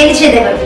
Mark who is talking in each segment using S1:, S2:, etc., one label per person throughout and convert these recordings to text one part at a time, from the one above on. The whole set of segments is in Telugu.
S1: గెలిచేదెవరు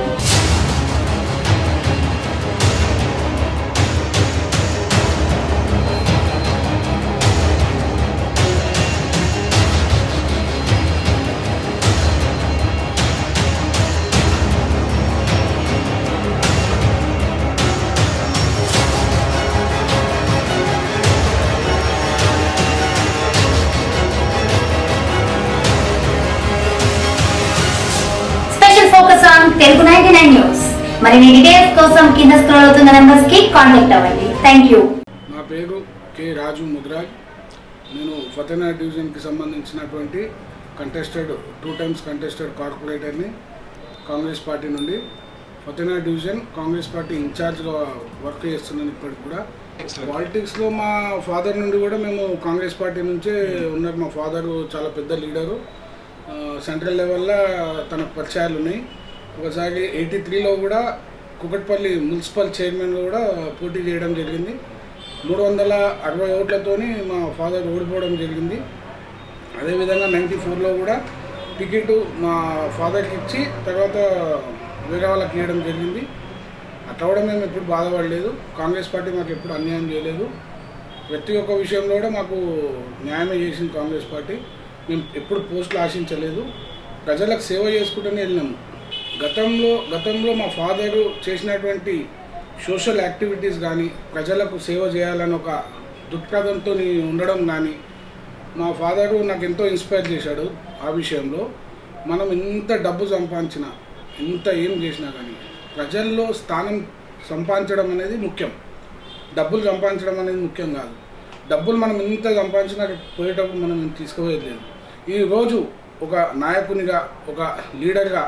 S1: special focus on Telugu ninety nine news మరిన్ని డీటెయిల్స్ కోసం కింద స్క్రోల్ అవుతున్న నెంబర్స్ కి కాంటాక్ట్ అవ్వండి థ్యాంక్ యూ
S2: నా పేరు కె రాజు ముద్రాజ్ నేను ఫతేనా డివిజన్కి సంబంధించినటువంటి కంటెస్టెడ్ టూ టైమ్స్ కంటెస్టెడ్ కార్పొరేటర్ని కాంగ్రెస్ పార్టీ నుండి ఫతేనా డివిజన్ కాంగ్రెస్ పార్టీ ఇన్ఛార్జ్గా వర్క్ చేస్తున్నాను ఇప్పటికి కూడా పాలిటిక్స్లో మా ఫాదర్ నుండి కూడా మేము కాంగ్రెస్ పార్టీ నుంచే ఉన్నారు మా ఫాదర్ చాలా పెద్ద లీడరు ఆ, సెంట్రల్ లెవెల్లో తన పరిచయాలు ఉన్నాయి ఒకసారి ఎయిటీ త్రీలో కూడా కుకట్పల్లి మున్సిపల్ చైర్మన్ కూడా పోటీ చేయడం జరిగింది మూడు వందల అరవై ఓట్లతోని మా ఫాదర్ ఓడిపోవడం జరిగింది అదేవిధంగా నైంటీ ఫోర్లో కూడా టికెట్ మా ఫాదర్కి ఇచ్చి తర్వాత వేరే వాళ్ళకి ఇవ్వడం జరిగింది అట్లా కూడా మేము ఎప్పుడు బాధపడలేదు కాంగ్రెస్ పార్టీ మాకు ఎప్పుడు అన్యాయం చేయలేదు ప్రతి ఒక్క విషయంలో కూడా మాకు న్యాయమే చేసింది కాంగ్రెస్ పార్టీ మేము ఎప్పుడు పోస్టులు ఆశించలేదు ప్రజలకు సేవ చేసుకుంటూనే వెళ్ళినాము గతంలో గతంలో మా ఫాదరు చేసినటువంటి సోషల్ యాక్టివిటీస్ కానీ ప్రజలకు సేవ చేయాలని ఒక దృక్పథంతో ఉండడం కానీ మా ఫాదరు నాకు ఎంతో ఇన్స్పైర్ చేశాడు ఆ విషయంలో మనం ఎంత డబ్బు సంపాదించినా ఎంత ఏం చేసినా కానీ ప్రజల్లో స్థానం సంపాదించడం అనేది ముఖ్యం డబ్బులు సంపాదించడం అనేది ముఖ్యం కాదు డబ్బులు మనం ఎంత సంపాదించినా పోయేటప్పుడు మనం తీసుకుపోయేది లేదు ఈరోజు ఒక నాయకునిగా ఒక లీడర్గా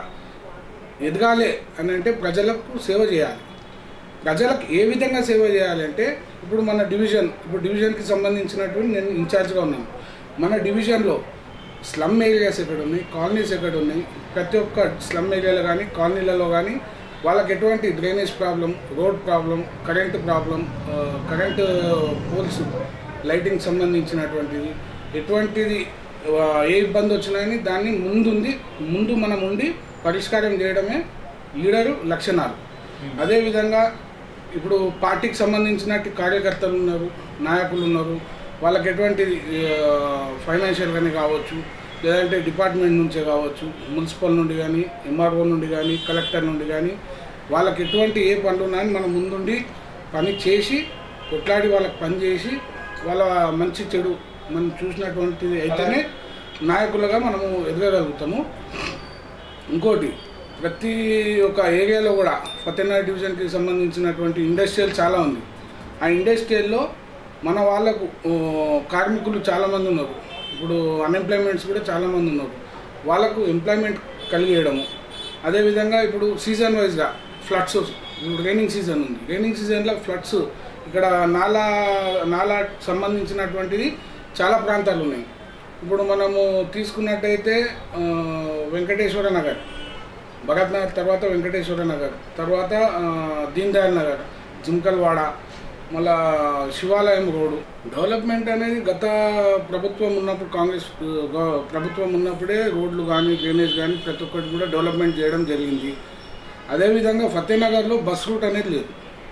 S2: ఎదగాలి అని అంటే ప్రజలకు సేవ చేయాలి ప్రజలకు ఏ విధంగా సేవ చేయాలంటే ఇప్పుడు మన డివిజన్ ఇప్పుడు డివిజన్కి సంబంధించినటువంటి నేను ఇన్ఛార్జ్గా ఉన్నాను మన డివిజన్లో స్లమ్ ఏరియాస్ ఎక్కడ ఉన్నాయి కాలనీస్ ఎక్కడ ఉన్నాయి ప్రతి ఒక్క స్లమ్ ఏరియాలో కానీ కాలనీలలో కానీ వాళ్ళకి ఎటువంటి drainage problem road problem current problem current poles lighting సంబంధించినటువంటిది ఎటువంటిది ఆ, ఏ ఇబ్బంది వచ్చినా కానీ దాన్ని ముందుంది ముందు మనం ఉండి పరిష్కారం చేయడమే లీడరు లక్షణాలు అదేవిధంగా ఇప్పుడు పార్టీకి సంబంధించినట్టు కార్యకర్తలు ఉన్నారు నాయకులు ఉన్నారు వాళ్ళకి ఎటువంటి ఫైనాన్షియల్ కానీ కావచ్చు లేదంటే డిపార్ట్మెంట్ నుంచే కావచ్చు మున్సిపల్ నుండి కానీ ఎంఆర్ఓ నుండి కానీ కలెక్టర్ నుండి కానీ వాళ్ళకి ఎటువంటి ఏ పనులు ఉన్నా కానీ మనం ముందుండి పని చేసి కొట్లాడి వాళ్ళకి పని చేసి వాళ్ళ మంచి చెడు మనం చూసినటువంటిది అయితేనే నాయకులుగా మనము ఎదగగలుగుతాము ఇంకోటి ప్రతి ఒక్క ఏరియాలో కూడా ఫతేనగర్ డివిజన్కి సంబంధించినటువంటి ఇండస్ట్రియల్ చాలా ఉంది ఆ ఇండస్ట్రియల్లో మన వాళ్ళకు ఓ, కార్మికులు చాలామంది ఉన్నారు ఇప్పుడు అన్ఎంప్లాయ్మెంట్స్ కూడా చాలామంది ఉన్నారు వాళ్ళకు ఎంప్లాయ్మెంట్ కలిగేయడము అదేవిధంగా ఇప్పుడు సీజన్ వైజ్గా ఫ్లడ్స్ ఇప్పుడు రైనింగ్ సీజన్ ఉంది రైనింగ్ సీజన్లో ఫ్లడ్స్ ఇక్కడ నాలా నాలా సంబంధించినటువంటిది చాలా ప్రాంతాలు ఉన్నాయి ఇప్పుడు మనము తీసుకున్నట్టయితే ఆ, వెంకటేశ్వర నగర్ భగత్ నగర్ తర్వాత వెంకటేశ్వర నగర్ తర్వాత ఆ, దీన్ దయాల్ నగర్ జింకల్వాడ మళ్ళా శివాలయం రోడ్డు డెవలప్మెంట్ అనేది గత ప్రభుత్వం ఉన్నప్పుడు కాంగ్రెస్ ఆ, గ- ప్రభుత్వం ఉన్నప్పుడే రోడ్లు కానీ డ్రైనేజ్ కానీ ప్రతి ఒక్కటి కూడా డెవలప్మెంట్ చేయడం జరిగింది అదేవిధంగా ఫతేనగర్లో బస్ రూట్ అనేది లేదు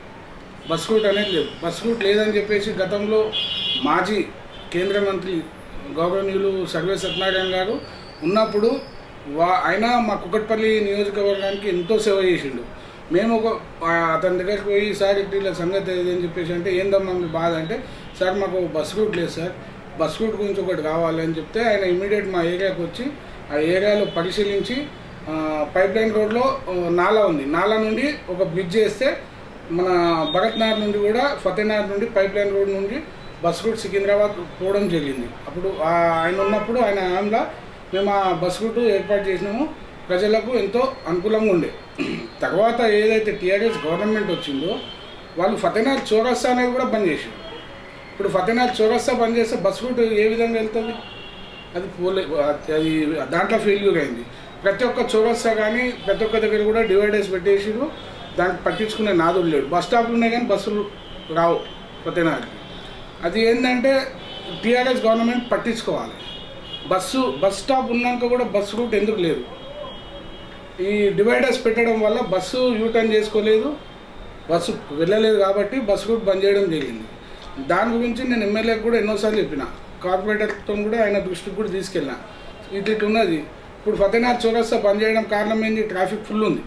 S2: బస్ రూట్ అనేది లేదు బస్ రూట్ లేదని చెప్పేసి గతంలో మాజీ కేంద్ర మంత్రి గౌరవనీయులు సర్వే సత్యనారాయణ గారు ఉన్నప్పుడు వా ఆయన మా కుకట్పల్లి నియోజకవర్గానికి ఎంతో సేవ చేసిండు మేము ఒక ఆ, అతని దగ్గరికి పోయి సార్ ఇట్లా సంగతి ఏది అని చెప్పేసి అంటే ఏందమ్మా మీ బాధ అంటే సార్ మాకు బస్ రూట్ లేదు సార్ బస్ రూట్ గురించి ఒకటి కావాలి అని చెప్తే ఆయన ఇమీడియట్ మా ఏరియాకి వచ్చి ఆ ఏరియాలో పరిశీలించి పైప్ లైన్ రోడ్లో ఆ, నాలా ఉంది నాలా నుండి ఒక బ్రిడ్జ్ వేస్తే మన భగత్ నగర్ నుండి కూడా ఫతేనగర్ నుండి పైప్ లైన్ రోడ్ నుండి బస్ రూట్ సికింద్రాబాద్ పోవడం జరిగింది అప్పుడు ఆ ఆయన ఉన్నప్పుడు ఆయన హయాంలో మేము ఆ బస్ రూట్ ఏర్పాటు చేసినాము ప్రజలకు ఎంతో అనుకూలంగా ఉండే తర్వాత ఏదైతే టీఆర్ఎస్ గవర్నమెంట్ వచ్చిందో వాళ్ళు ఫతేనగర్ చౌరస్తా అనేది కూడా బంద్ చేసారు ఇప్పుడు ఫతేనగర్ చౌరస్తా బంద్ చేస్తే బస్ రూట్ ఏ విధంగా వెళ్తుంది అది పోలే అది దాంట్లో ఫెయిల్యూర్ అయింది ప్రతి ఒక్క చౌరస్తా కానీ ప్రతి ఒక్క దగ్గర కూడా డివైడర్స్ పెట్టేసిరు దానికి పట్టించుకునే నాదులు లేడు బస్ స్టాప్లు ఉన్నాయి కానీ బస్సులు రావు ఫతేనగర్కి అది ఏంటంటే టీఆర్ఎస్ గవర్నమెంట్ పట్టించుకోవాలి బస్సు బస్ స్టాప్ ఉన్నాక కూడా బస్ రూట్ ఎందుకు లేదు ఈ డివైడర్స్ పెట్టడం వల్ల బస్సు యూటర్న్ చేసుకోలేదు బస్సు వెళ్ళలేదు కాబట్టి బస్సు రూట్ బంద్ చేయడం జరిగింది దాని గురించి నేను ఎమ్మెల్యేకి కూడా ఎన్నోసార్లు చెప్పిన కార్పొరేటర్తో కూడా ఆయన దృష్టికి కూడా తీసుకెళ్ళిన ఇటు ఇటు ఉన్నది ఇప్పుడు ఫతేనాథ్ చౌరస్తా బంద్ చేయడం కారణం ఏంటి ట్రాఫిక్ ఫుల్ ఉంది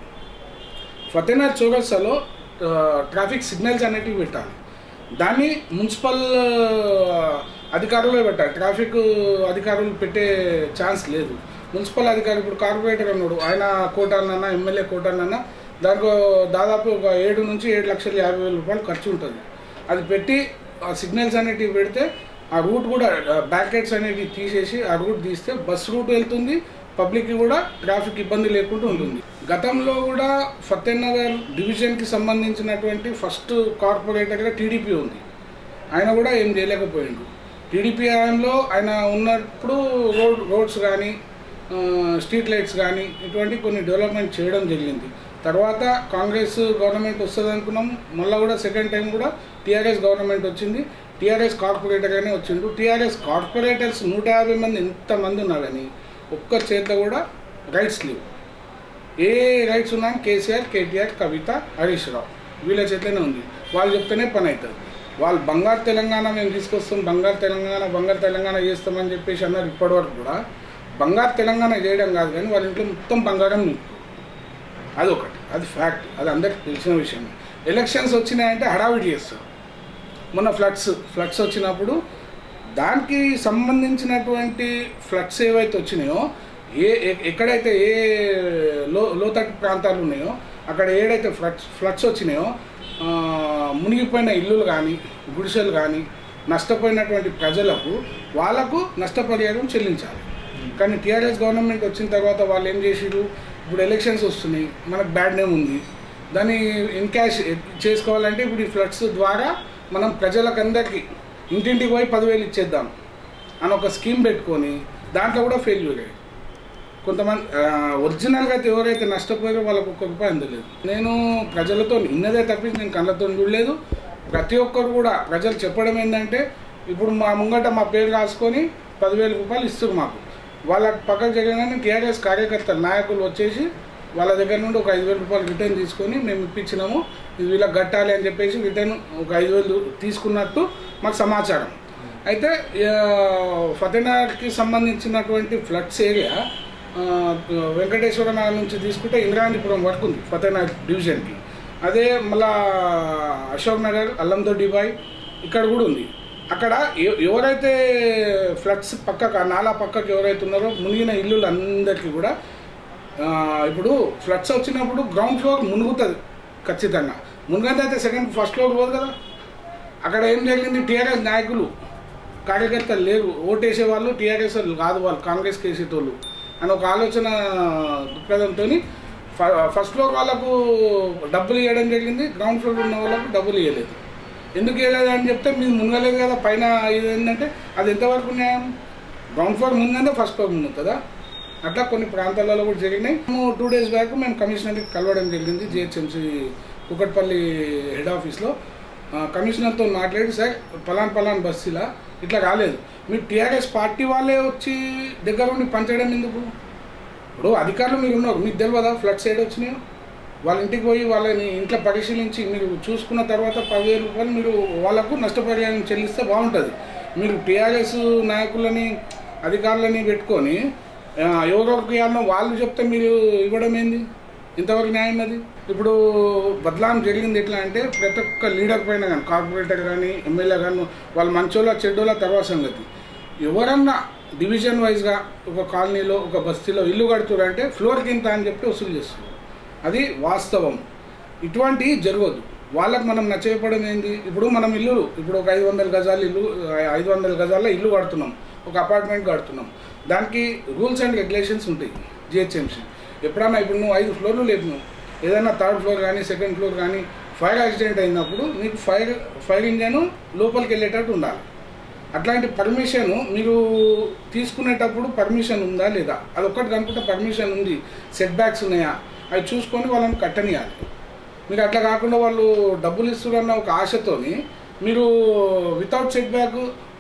S2: ఫతేనాథ్ చౌరస్తాలో ఆ, ట్రాఫిక్ సిగ్నల్స్ అనేటివి పెట్టాలి దాన్ని మున్సిపల్ ఆ, అధికారులే పెట్టాలి ట్రాఫిక్ అధికారులు పెట్టే ఛాన్స్ లేదు మున్సిపల్ అధికారి ఇప్పుడు కార్పొరేటర్ ఉన్నాడు ఆయన కోటాలన్నా ఎమ్మెల్యే కోటాలన్నా దానికి దాదాపు ఒక ఏడు నుంచి ఏడు లక్షల యాభై వేల రూపాయలు ఖర్చు ఉంటుంది అది పెట్టి ఆ సిగ్నల్స్ అనేటివి పెడితే ఆ రూట్ కూడా బ్యాకెట్స్ అనేటివి తీసేసి ఆ రూట్ తీస్తే బస్ రూట్ వెళ్తుంది పబ్లిక్కి కూడా ట్రాఫిక్ ఇబ్బంది లేకుండా ఉంటుంది గతంలో కూడా ఫతేనగర్ డివిజన్కి సంబంధించినటువంటి ఫస్ట్ కార్పొరేటర్గా టీడీపీ ఉంది ఆయన కూడా ఏం చేయలేకపోయిండు టీడీపీ హయాంలో ఆయన ఉన్నప్పుడు రోడ్ రోడ్స్ కానీ ఆ, స్ట్రీట్ లైట్స్ కానీ ఇటువంటి కొన్ని డెవలప్మెంట్ చేయడం జరిగింది తర్వాత కాంగ్రెస్ గవర్నమెంట్ వస్తుంది అనుకున్నాం మళ్ళీ కూడా సెకండ్ టైం కూడా టీఆర్ఎస్ గవర్నమెంట్ వచ్చింది టీఆర్ఎస్ కార్పొరేటర్గానే వచ్చిండు టీఆర్ఎస్ కార్పొరేటర్స్ నూట యాభై మంది ఎంతమంది ఉన్నా కానీ ఒక్క చేత కూడా రైట్స్ లేవు ఏ రైట్స్ ఉన్నా కేసీఆర్ కేటీఆర్ కవిత హరీష్ రావు వీళ్ళ చేతిలోనే ఉంది వాళ్ళు చెప్తేనే పని అవుతుంది వాళ్ళు బంగారు తెలంగాణ మేము తీసుకొస్తాం బంగారు తెలంగాణ బంగారు తెలంగాణ చేస్తామని చెప్పేసి అన్నారు ఇప్పటివరకు కూడా బంగారు తెలంగాణ చేయడం కాదు కానీ వాళ్ళ ఇంట్లో మొత్తం బంగారం నింపు అది ఒకటి అది ఫ్యాక్ట్ అది అందరికి తెలిసిన విషయం ఎలక్షన్స్ వచ్చినాయంటే హడావిడి చేస్తారు మొన్న ఫ్లడ్స్ ఫ్లడ్స్ వచ్చినప్పుడు దానికి సంబంధించినటువంటి ఫ్లడ్స్ ఏవైతే వచ్చినాయో ఏ ఎ- ఎక్కడైతే ఏ లో లోతట్టు ప్రాంతాలు ఉన్నాయో అక్కడ ఏడైతే ఫ్లడ్స్ ఫ్లడ్స్ వచ్చినాయో ఆ, మునిగిపోయిన ఇల్లులు కానీ గుడిసెలు కానీ నష్టపోయినటువంటి ప్రజలకు వాళ్ళకు నష్టపరిహారం చెల్లించాలి కానీ టీఆర్ఎస్ గవర్నమెంట్ వచ్చిన తర్వాత వాళ్ళు ఏం చేసిరు ఇప్పుడు ఎలక్షన్స్ వస్తున్నాయి మనకు బ్యాడ్ నేమ్ ఉంది దాన్ని ఇన్క్యాష్ చేసుకోవాలంటే ఇప్పుడు ఈ ఫ్లడ్స్ ద్వారా మనం ప్రజలకందరికీ ఇంటింటికి పోయి పదివేలు ఇచ్చేద్దాం అని ఒక స్కీమ్ పెట్టుకొని దాంట్లో కూడా ఫెయిల్యూర్ అయ్యాయి కొంతమంది ఆ, ఒరిజినల్గా అయితే ఎవరైతే నష్టపోయారో వాళ్ళకు ఒక్క రూపాయి అందలేదు నేను ప్రజలతో ఇన్నదే తప్పించి నేను కళ్ళతో చూడలేదు ప్రతి ఒక్కరు కూడా ప్రజలు చెప్పడం ఏంటంటే ఇప్పుడు మా ముంగట మా పేరు రాసుకొని పదివేల రూపాయలు ఇస్తారు మాకు వాళ్ళ పక్కకు జరగగానే టీఆర్ఎస్ కార్యకర్తలు నాయకులు వచ్చేసి వాళ్ళ దగ్గర నుండి ఒక ఐదు వేల రూపాయలు రిటర్న్ తీసుకొని మేము ఇప్పించినాము ఇది వీళ్ళకి కట్టాలి అని చెప్పేసి రిటర్న్ ఒక ఐదు వేలు తీసుకున్నట్టు మాకు సమాచారం అయితే ఆ, ఫతేనగర్కి సంబంధించినటువంటి ఫ్లడ్స్ ఏరియా ఆ, వెంకటేశ్వర నగర్ నుంచి తీసుకుంటే ఇంద్రాంతిపురం వరకు ఉంది ఫతేనగర్ డివిజన్కి అదే మళ్ళా అశోక్ నగర్ అల్లంతో డిబాయ్ ఇక్కడ కూడా ఉంది అక్కడ ఎ- ఎవరైతే ఫ్లడ్స్ పక్కకు ఆ నాలా పక్కకు ఎవరైతే ఉన్నారో మునిగిన ఇల్లులు అందరికీ కూడా ఆ, ఇప్పుడు ఫ్లడ్స్ వచ్చినప్పుడు గ్రౌండ్ ఫ్లోర్ మునుగుతుంది ఖచ్చితంగా మునుగంత అయితే సెకండ్ ఫస్ట్ ఫ్లోర్ పోదు కదా అక్కడ ఏం జరిగింది టీఆర్ఎస్ నాయకులు కార్యకర్తలు లేరు ఓటేసే వాళ్ళు టీఆర్ఎస్ వాళ్ళు కాదు వాళ్ళు కాంగ్రెస్ కేసేటోళ్ళు అని ఒక ఆలోచన దృక్పథంతో ఫస్ట్ ఫ్లోర్ వాళ్ళకు డబ్బులు ఇవ్వడం జరిగింది గ్రౌండ్ ఫ్లోర్ ఉన్న వాళ్ళకు డబ్బులు ఇవ్వలేదు ఎందుకు ఇవ్వలేదు అని చెప్తే మీరు మునగలేదు కదా పైన ఇది ఏంటంటే అది ఎంతవరకు న్యాయం గ్రౌండ్ ఫ్లోర్ ముందంటే ఫస్ట్ ఫ్లోర్ ముందుతుందా అట్లా కొన్ని ప్రాంతాలలో కూడా జరిగినాయి మేము టూ డేస్ బ్యాక్ మేము కమిషనర్కి కలవడం జరిగింది జిహెచ్ఎంసీ కుకట్పల్లి హెడ్ ఆఫీస్లో ఆ, కమిషనర్తో మాట్లాడి సార్ పలాన్ పలాన్ బస్సులా ఇట్లా రాలేదు మీరు టీఆర్ఎస్ పార్టీ వాళ్ళే వచ్చి దగ్గర ఉండి పంచడం ఎందుకు ఇప్పుడు అధికారులు మీరు ఉన్నారు మీకు తెలియదా ఫ్లడ్స్ ఏడు వచ్చినాయో వాళ్ళ ఇంటికి పోయి వాళ్ళని ఇంట్లో పరిశీలించి మీరు చూసుకున్న తర్వాత పదివేల రూపాయలు మీరు వాళ్ళకు నష్టపరిహారం చెల్లిస్తే బాగుంటుంది మీరు టీఆర్ఎస్ నాయకులని అధికారులని పెట్టుకొని ఆ, ఎవరెవరికి ఇవ్వాలనో వాళ్ళు చెప్తే మీరు ఇవ్వడం ఏంది ఇంతవరకు న్యాయం అది ఇప్పుడు బదలాం జరిగింది ఎట్లా అంటే ప్రతి ఒక్క లీడర్ పైన కానీ కార్పొరేటర్ కానీ ఎమ్మెల్యే కానీ వాళ్ళు మంచోళ్ళ చెడ్డోళ్ళ తర్వాత సంగతి ఎవరన్నా డివిజన్ వైజ్గా ఒక కాలనీలో ఒక బస్తీలో ఇల్లు కడుతురంటే ఫ్లోర్కి ఇంత అని చెప్పి వసూలు చేస్తారు అది వాస్తవం ఇటువంటి జరగదు వాళ్ళకి మనం నచ్చపడం ఏంది ఇప్పుడు మనం ఇల్లు ఇప్పుడు ఒక ఐదు వందల గజాలు ఇల్లు ఐదు వందల గజాల్లో ఇల్లు కడుతున్నాం ఒక అపార్ట్మెంట్ కడుతున్నాం దానికి రూల్స్ అండ్ రెగ్యులేషన్స్ ఉంటాయి జిహెచ్ఎంసీ ఎప్పుడన్నా ఇప్పుడు నువ్వు ఐదు ఫ్లోర్లు లేపినావు ఏదైనా థర్డ్ ఫ్లోర్ కానీ సెకండ్ ఫ్లోర్ కానీ ఫైర్ యాక్సిడెంట్ అయినప్పుడు నీకు ఫైర్ ఫైర్ ఇంజన్ లోపలికి వెళ్ళేటట్టు ఉండాలి అట్లాంటి పర్మిషన్ మీరు తీసుకునేటప్పుడు పర్మిషన్ ఉందా లేదా అది ఒక్కటి కనుకుంటే పర్మిషన్ ఉంది సెట్ బ్యాక్స్ ఉన్నాయా అవి చూసుకొని వాళ్ళని కట్టనియాలి మీరు అట్లా కాకుండా వాళ్ళు డబ్బులు ఇస్తున్న ఒక ఆశతోని మీరు వితౌట్ సెట్ బ్యాక్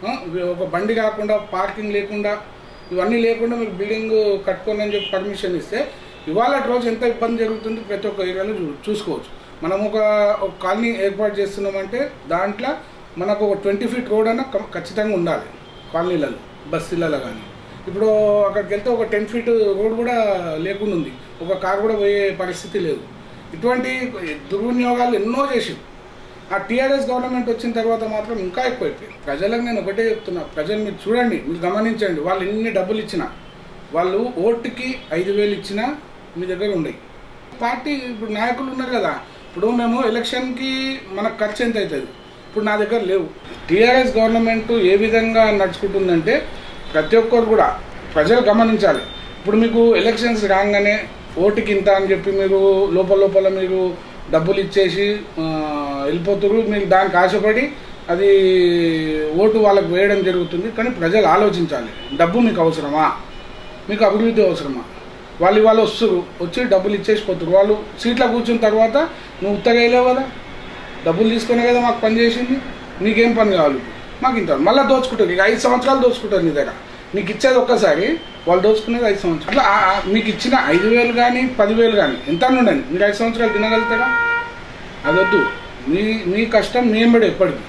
S2: ఒక బండి కాకుండా పార్కింగ్ లేకుండా ఇవన్నీ లేకుండా మీకు బిల్డింగ్ కట్టుకోండి అని చెప్పి పర్మిషన్ ఇస్తే ఇవాళ రోజు ఎంత ఇబ్బంది జరుగుతుంది ప్రతి ఒక్క ఏరియాలో చూ చూసుకోవచ్చు మనం ఒక ఒక కాలనీ ఏర్పాటు చేస్తున్నామంటే దాంట్లో మనకు ఒక ట్వంటీ ఫీట్ రోడ్ అయినా కం- ఖచ్చితంగా ఉండాలి కాలనీలలో బస్సులలో కానీ ఇప్పుడు అక్కడికి వెళ్తే ఒక టెన్ ఫీట్ రోడ్ కూడా లేకుండా ఉంది ఒక కార్ కూడా పోయే పరిస్థితి లేదు ఇటువంటి దుర్వినియోగాలు ఎన్నో చేసి ఆ టీఆర్ఎస్ గవర్నమెంట్ వచ్చిన తర్వాత మాత్రం ఇంకా ఎక్కువైపోయింది ప్రజలకు నేను ఒకటే చెప్తున్నా ప్రజలు మీరు చూడండి మీరు గమనించండి వాళ్ళు ఎన్ని డబ్బులు ఇచ్చినా వాళ్ళు ఓటుకి ఐదు వేలు ఇచ్చినా మీ దగ్గర ఉండయి పార్టీ ఇప్పుడు నాయకులు ఉన్నారు కదా ఇప్పుడు మేము ఎలక్షన్కి మనకు ఖర్చు ఎంత అవుతుంది ఇప్పుడు నా దగ్గర లేవు టీఆర్ఎస్ గవర్నమెంట్ ఏ విధంగా నడుచుకుంటుందంటే ప్రతి ఒక్కరు కూడా ప్రజలు గమనించాలి ఇప్పుడు మీకు ఎలక్షన్స్ రాగానే ఓటుకి ఇంత అని చెప్పి మీరు లోపల లోపల మీరు డబ్బులు ఇచ్చేసి ఆ, వెళ్ళిపోతారు మీరు దానికి ఆశపడి అది ఓటు వాళ్ళకి వేయడం జరుగుతుంది కానీ ప్రజలు ఆలోచించాలి డబ్బు మీకు అవసరమా మీకు అభివృద్ధి అవసరమా వాళ్ళు ఇవాళ వస్తారు వచ్చి డబ్బులు ఇచ్చేసి పోతారు వాళ్ళు సీట్లో కూర్చున్న తర్వాత నువ్వు ఉత్తగా వేయలేవు కదా డబ్బులు తీసుకునే కదా మాకు పని చేసింది నీకేం పని కావాలి మాకు ఇంత మళ్ళీ దోచుకుంటారు ఇక ఐదు సంవత్సరాలు దోచుకుంటారు నీ దగ్గర నీకు ఇచ్చేది ఒక్కసారి వాళ్ళు దోచుకునేది ఐదు సంవత్సరాలు అట్లా ఆ- ఆ మీకు ఇచ్చిన ఐదు వేలు కానీ పదివేలు కానీ ఎంత అని ఉండండి మీరు ఐదు సంవత్సరాలు తినగలుగుతారా అదొద్దు మీ మీ కష్టం మేము పడే ఎప్పటికీ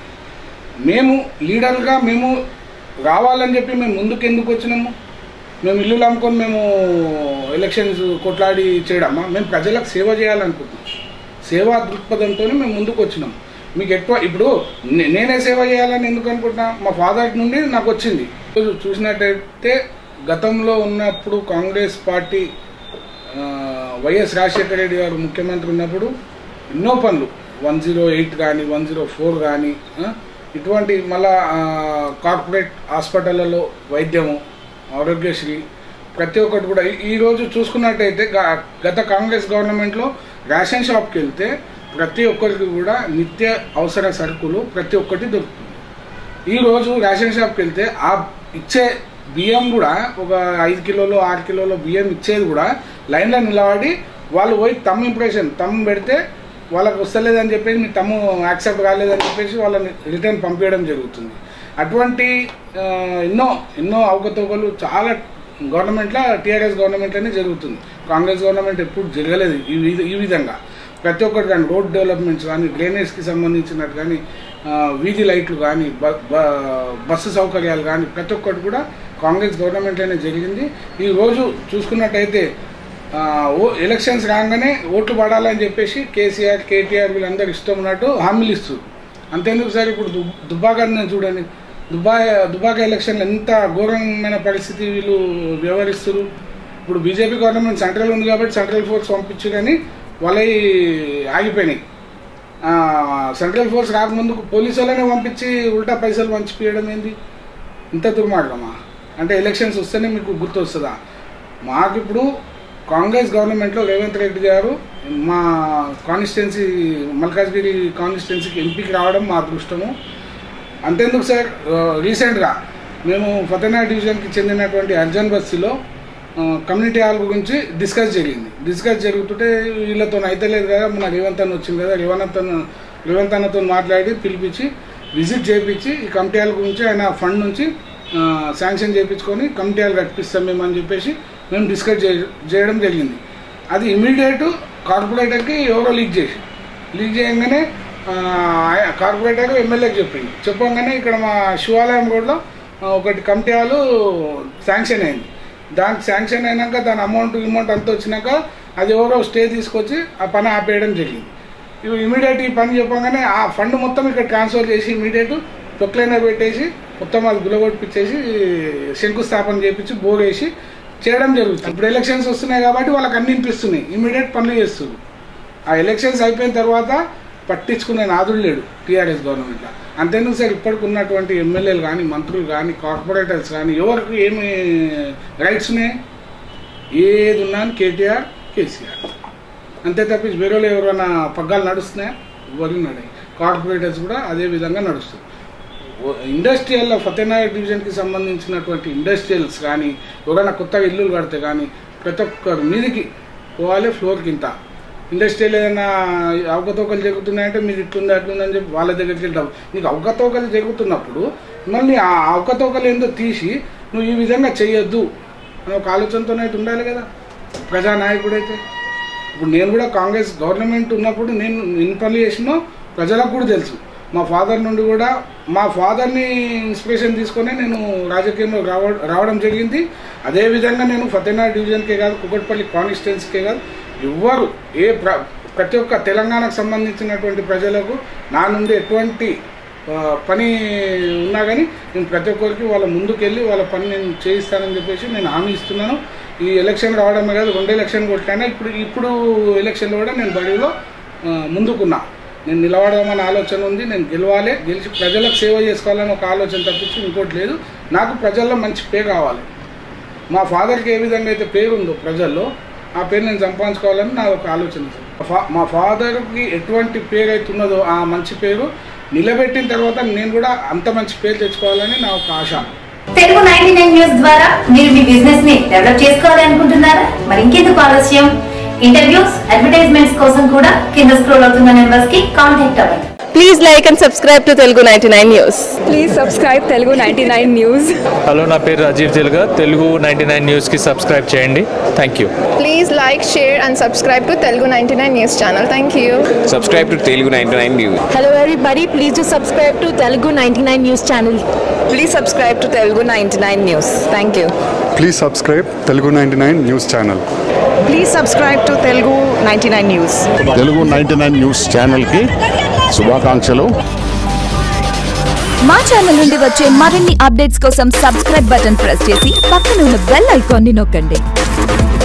S2: మేము లీడర్గా మేము రావాలని చెప్పి మేము ముందుకు ఎందుకు వచ్చినాము మేము ఇల్లులు అమ్ముకొని మేము ఎలక్షన్స్ కొట్లాడి చేయడమా మేము ప్రజలకు సేవ చేయాలనుకుంటున్నాం సేవా దృక్పథంతోనే మేము ముందుకు వచ్చినాం మీకు ఎక్కువ ఇప్పుడు నే- నేనే సేవ చేయాలని ఎందుకు అనుకుంటున్నా మా ఫాదర్ నుండి నాకు వచ్చింది ఈరోజు చూసినట్టయితే గతంలో ఉన్నప్పుడు కాంగ్రెస్ పార్టీ ఆ, వైఎస్ రాజశేఖర రెడ్డి గారు ముఖ్యమంత్రి ఉన్నప్పుడు ఎన్నో పనులు వన్ జీరో ఎయిట్ కానీ వన్ జీరో ఫోర్ కానీ ఇటువంటి మళ్ళా ఆ, కార్పొరేట్ హాస్పిటళ్ళలో వైద్యము ఆరోగ్యశ్రీ ప్రతి ఒక్కటి కూడా ఈ- ఈ రోజు చూసుకున్నట్టయితే గ- గత కాంగ్రెస్ గవర్నమెంట్లో రేషన్ షాప్కి వెళ్తే ప్రతి ఒక్కరికి కూడా నిత్య అవసర సరుకులు ప్రతి ఒక్కటి దొరుకుతుంది ఈ రోజు రేషన్ షాప్కి వెళ్తే ఆ ఇచ్చే బియ్యం కూడా ఒక ఐదు కిలోలు ఆరు కిలోలు బియ్యం ఇచ్చేది కూడా లైన్లో నిలబడి వాళ్ళు పోయి తమ్ ఇంప్రెషన్ తమ్ పెడితే వాళ్ళకి వస్తలేదని చెప్పేసి మీ తమ్ము యాక్సెప్ట్ కాలేదని చెప్పేసి వాళ్ళని రిటర్న్ పంపించడం జరుగుతుంది అటువంటి ఆ, ఎన్నో ఎన్నో అవకతవకలు చాలా గవర్నమెంట్లో టీఆర్ఎస్ గవర్నమెంట్లోనే జరుగుతుంది కాంగ్రెస్ గవర్నమెంట్ ఎప్పుడు జరగలేదు ఈ విధ- ఈ విధంగా ప్రతి ఒక్కటి కానీ రోడ్ డెవలప్మెంట్స్ కానీ డ్రైనేజ్కి సంబంధించినట్టు కానీ ఆ, వీధి లైట్లు కానీ బ- బ- బస్సు సౌకర్యాలు కానీ ప్రతి ఒక్కటి కూడా కాంగ్రెస్ గవర్నమెంట్లోనే జరిగింది ఈ రోజు చూసుకున్నట్టయితే ఆ, ఓ ఎలక్షన్స్ రాగానే ఓట్లు పడాలని చెప్పేసి కేసీఆర్ కేటీఆర్ వీళ్ళందరూ ఇష్టం ఉన్నట్టు హామీలు ఇస్తారు అంతేందుకు సార్ ఇప్పుడు దు దుబ్బాకని చూడండి దుబాయ్ దుబాక ఎలక్షన్లు ఎంత ఘోరమైన పరిస్థితి వీళ్ళు వ్యవహరిస్తారు ఇప్పుడు బీజేపీ గవర్నమెంట్ సెంట్రల్ ఉంది కాబట్టి సెంట్రల్ ఫోర్స్ పంపించుదని వాళ్ళవి ఆగిపోయినాయి ఆ, సెంట్రల్ ఫోర్స్ రాకముందుకు పోలీసు వాళ్ళనే పంపించి ఉల్టా పైసలు పంచిపోయడం ఏంది ఇంత దుర్మార్గమా అంటే ఎలక్షన్స్ వస్తేనే మీకు గుర్తు వస్తుందా మాకు ఇప్పుడు కాంగ్రెస్ గవర్నమెంట్లో రేవంత్ రెడ్డి గారు మా కాన్స్టిట్యున్సీ మల్కాజ్గిరి కాన్స్టిట్యున్సీకి ఎంపీకి రావడం మా అదృష్టము అంతేందుకు సార్ ఆ, రీసెంట్గా మేము ఫతేనా డివిజన్కి చెందినటువంటి అర్జన్ బస్సులో ఆ, కమ్యూనిటీ హాల్ గురించి డిస్కస్ జరిగింది డిస్కస్ జరుగుతుంటే వీళ్ళతో అయితలేదు కదా మన రేవంత్ అన్న వచ్చింది కదా రేవంత్ అన్న రేవంత్ అన్నతో మాట్లాడి పిలిపించి విజిట్ చేయించి ఈ కమిటీ హాల్ గురించి ఆయన ఫండ్ నుంచి ఆ, శాంక్షన్ చేయించుకొని కమిటీ హాల్ కట్టిస్తాం మేము అని చెప్పేసి మేము డిస్కస్ చే- చేయడం జరిగింది అది ఇమీడియట్ కార్పొరేటర్కి ఎవరో లీక్ చేసి లీక్ చేయగానే ఆ, ఆయన కార్పొరేటర్ ఎమ్మెల్యేకి చెప్పింది చెప్పగానే ఇక్కడ మా శివాలయం రోడ్లో ఆ, ఒకటి కమిటీ హాలు శాంక్షన్ అయింది దానికి శాంక్షన్ అయినాక దాని అమౌంట్ అమౌంట్ అంతా వచ్చినాక అది ఎవరో స్టే తీసుకొచ్చి ఆ పని ఆపేయడం జరిగింది ఇవి ఇమీడియట్ ఈ పని చెప్పగానే ఆ ఫండ్ మొత్తం ఇక్కడ ట్రాన్స్ఫర్ చేసి ఇమీడియట్ ప్రొక్లైనర్ పెట్టేసి మొత్తం అది గులగొట్టిపించేసి శంకుస్థాపన చేపించి బోర్ వేసి చేయడం జరుగుతుంది ఇప్పుడు ఎలక్షన్స్ వస్తున్నాయి కాబట్టి వాళ్ళకి అన్ని ఇప్పిస్తున్నాయి ఇమీడియట్ పనులు చేస్తుంది ఆ ఎలక్షన్స్ అయిపోయిన తర్వాత పట్టించుకునే నాదుడు లేడు టీఆర్ఎస్ గవర్నమెంట్లో అంతేందుకు సార్ ఇప్పటికి ఉన్నటువంటి ఎమ్మెల్యేలు కానీ మంత్రులు కానీ కార్పొరేటర్స్ కానీ ఎవరికి ఏమి రైట్స్ ఉన్నాయి ఏది ఉన్నా అని కేటీఆర్ కేసీఆర్ అంతే తప్పించి వేరే వాళ్ళు ఎవరైనా పగ్గాలు నడుస్తున్నాయా ఎవరు నడాయి కార్పొరేటర్స్ కూడా అదే విధంగా నడుస్తుంది ఇండస్ట్రియల్ ఫతేనగర్ డివిజన్కి సంబంధించినటువంటి ఇండస్ట్రియల్స్ కానీ ఎవరైనా కొత్తగా ఇల్లులు కడితే కానీ ప్రతి ఒక్కరి మీదకి పోవాలి ఫ్లోర్కి ఇంత ఇండస్ట్రియల్ ఏదైనా అవకతవకలు జరుగుతున్నాయంటే మీరు ఇట్లుంది అట్లుందని చెప్పి వాళ్ళ దగ్గరికి వెళ్తావు నీకు అవకతవకలు జరుగుతున్నప్పుడు మళ్ళీ ఆ అవకతవకలు ఏందో తీసి నువ్వు ఈ విధంగా చేయొద్దు అని ఒక ఆలోచనతోనే అయితే ఉండాలి కదా ప్రజానాయకుడైతే ఇప్పుడు నేను కూడా కాంగ్రెస్ గవర్నమెంట్ ఉన్నప్పుడు నేను ఎన్ని పనులు చేసినో ప్రజలకు కూడా తెలుసు మా ఫాదర్ నుండి కూడా మా ఫాదర్ని ఇన్స్పిరేషన్ తీసుకొని నేను రాజకీయంలో రావ రావడం జరిగింది అదేవిధంగా నేను ఫతేనాడ్ డివిజన్కే కాదు కుకట్పల్లి కాన్స్టిట్యున్సీకే కాదు ఎవ్వరు ఏ ప్ర ప్రతి ఒక్క తెలంగాణకు సంబంధించినటువంటి ప్రజలకు నా నుండి ఎటువంటి ఆ, పని ఉన్నా కానీ నేను ప్రతి ఒక్కరికి వాళ్ళ ముందుకెళ్ళి వాళ్ళ పని నేను చేయిస్తానని చెప్పేసి నేను హామీ ఇస్తున్నాను ఈ ఎలక్షన్ రావడమే కాదు రెండు ఎలక్షన్ కొట్టాను ఇప్పుడు ఇప్పుడు ఎలక్షన్లో కూడా నేను బడిలో ఆ, ముందుకున్నా నేను నిలబడమని ఆలోచన ఉంది నేను గెలవాలి గెలిచి ప్రజలకు సేవ చేసుకోవాలని ఒక ఆలోచన తప్పించి ఇంకోటి లేదు నాకు ప్రజల్లో మంచి పేరు కావాలి మా ఫాదర్కి ఏ విధంగా అయితే పేరు ఉందో ప్రజల్లో ఆ పేరు నేను సంపాదించుకోవాలని నా ఒక ఆలోచన మా ఫా- మా ఫాదర్కి ఎటువంటి పేరు అయితే ఉన్నదో ఆ మంచి పేరు నిలబెట్టిన తర్వాత నేను కూడా అంత మంచి పేరు తెచ్చుకోవాలని నా ఒక ఆశ
S1: తెలుగు నైన్టీ నైన్ న్యూస్ ద్వారా మీరు మీ బిజినెస్ ని డెవలప్ చేసుకోవాలి అనుకుంటున్నారా మరి ఇంకెందుకు ఆలస్యం ఇంటర్వ్యూస్ అడ్వర్టైజ్మెంట్స్ కోసం కూడా కింద స్క్రోల్ అవుతున్న నెంబర్స్ కి కాంటాక్ట్ అవ్వండి
S3: Please like and subscribe to Telugu 99 News.
S4: Please subscribe Telugu ninety nine news
S5: hello నా పేరు రాజీవ్ తెలుగా తెలుగు నైంటీ నైన్ న్యూస్కి సబ్స్క్రైబ్ చేయండి thank you
S3: Please like, share and subscribe to Telugu 99 News channel. Thank you.
S6: subscribe to Telugu 99 News.
S7: Hello everybody, please do subscribe to Telugu 99 News channel.
S3: Please subscribe to Telugu 99 News. Thank you.
S8: Please subscribe Telugu ninety nine news channel
S3: Please subscribe to Telugu 99 News.
S9: Telugu ninety nine news ఛానల్కి శుభాకాంక్షలు
S7: మా ఛానల్ నుండి వచ్చే మరిన్ని అప్డేట్స్ కోసం సబ్స్క్రైబ్ బటన్ ప్రెస్ చేసి పక్కన ఉన్న బెల్ ఐకాన్ని నొక్కండి